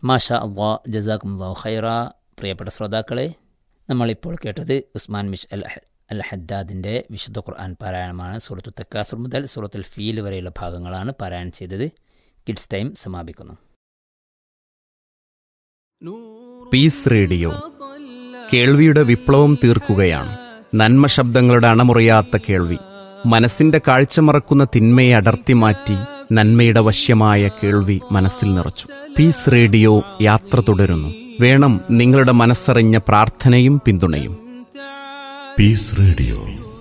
മാഷ അള്ളാ ജസാഖുല്ലാ ഖൈറ പ്രിയപ്പെട്ട ശ്രോതാക്കളെ നമ്മളിപ്പോൾ കേട്ടത് ഉസ്മാൻ മിഷ് അൽ അഹ് അൽ ഹദ്ദാദിൻ്റെ വിശുദ്ധ ഖുർആൻ പാരായണമാണ് സൂറത്തു തക്കാസുർ മുതൽ സൂറത്തുൽ ഫീൽ വരെയുള്ള ഭാഗങ്ങളാണ് പാരായണം ചെയ്തത് കിഡ്സ് ടൈം സമാപിക്കുന്നു പീസ് റേഡിയോ കേൾവിയുടെ വിപ്ലവം തീർക്കുകയാണ് നന്മ ശബ്ദങ്ങളുടെ അണമുറിയാത്ത കേൾവി മനസ്സിന്റെ കാഴ്ച മറക്കുന്ന തിന്മയെ അടർത്തി മാറ്റി നന്മയുടെ വശ്യമായ കേൾവി മനസ്സിൽ നിറച്ചു പീസ് റേഡിയോ യാത്ര തുടരുന്നു വേണം നിങ്ങളുടെ മനസ്സറിഞ്ഞ പ്രാർത്ഥനയും പിന്തുണയും പീസ് റേഡിയോ